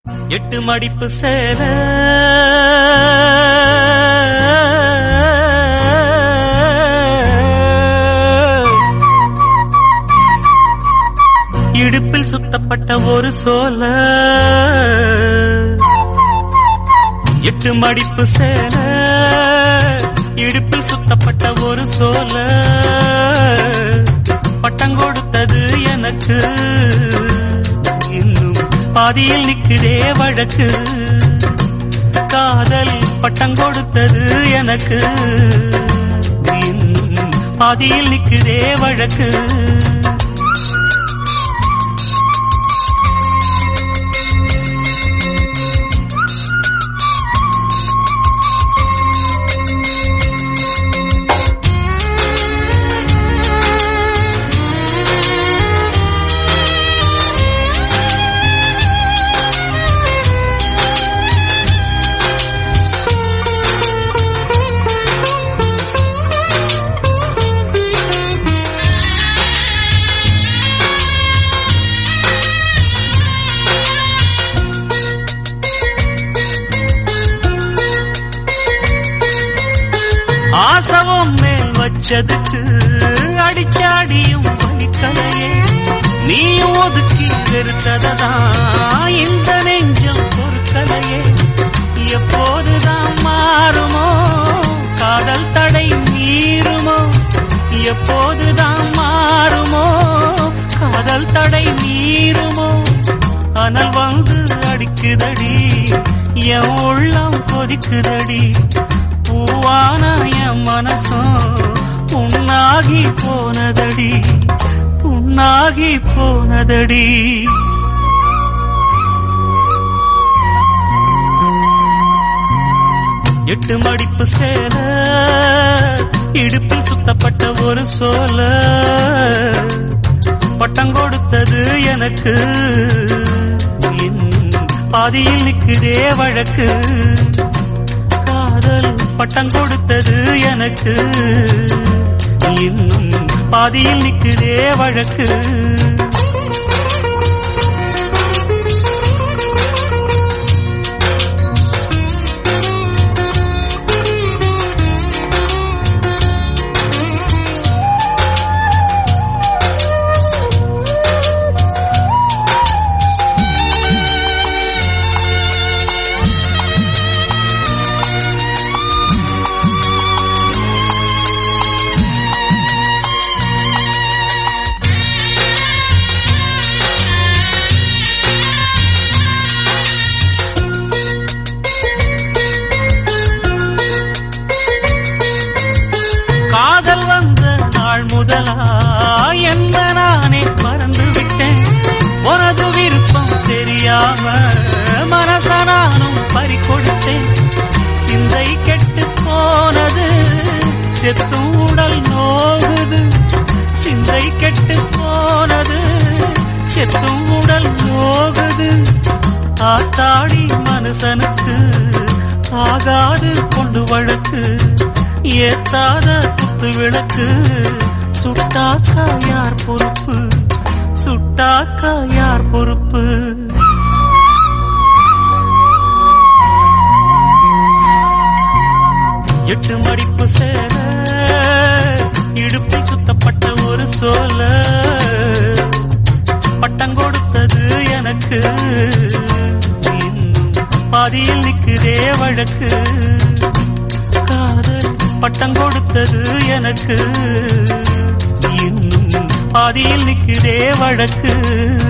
எட்டு மடிப்பு சேல இடுப்பில் சுத்தப்பட்ட ஒரு சோல எட்டு மடிப்பு சேல இடுப்பில் சுத்தப்பட்ட ஒரு சோல பட்டம் கொடுத்தது எனக்கு இன்னும் பாதியில் நிக்குதே வழக்கு காதல் பட்டம் கொடுத்தது எனக்கு இன்னும் பாதியில் நிக்குதே வழக்கு ஆசவம் மேல் வச்சதுக்கு அடிச்சாடியும் வலிக்கலையே நீ ஒதுக்கி வெறுத்ததான் இந்த நெஞ்சம் பொறுக்கலையே எப்போதுதான் மாறுமோ காதல் தடை மீறுமோ எப்போதுதான் மாறுமோ காதல் தடை மீறுமோ அனல் வந்து அடிக்குதடி என் உள்ளம் கொதிக்குதடி பூவான என் மனசும் புண்ணாகி போனதடி புண்ணாகி போனதடி எட்டு மடிப்பு சேல இடுப்பில் சுத்தப்பட்ட ஒரு சோல பட்டம் கொடுத்தது எனக்கு இன்னும் பாதியில் நிக்குதே வழக்கு காதல் பட்டம் கொடுத்தது எனக்கு இன்னும் பாதியில் நிக்குதே வழக்கு காதல் வந்த நாள் முதலா என்ன நானே மறந்து விட்டேன் உனது விருப்பம் தெரியாம மனச நானும் பறி கொடுத்தேன் சிந்தை கெட்டு போனது செத்தும் உடல் நோகுது சிந்தை கெட்டு போனது செத்தும் உடல் நோகுது ஆத்தாடி மனுஷனுக்கு ஆகாது கொண்டு வழக்கு ஏத்தாத குத்து விளக்கு சுட்டாக்கா யார் பொறுப்பு சுட்டாக்கா யார் பொறுப்பு எட்டு மடிப்பு சேல இடுப்பில் சுத்தப்பட்ட ஒரு சோல பட்டம் கொடுத்தது எனக்கு இன்னும் பாதியில் நிக்குதே வழக்கு காதல் பட்டம் கொடுத்தது எனக்கு இன்னும் பாதியில் நிக்குதே வழக்கு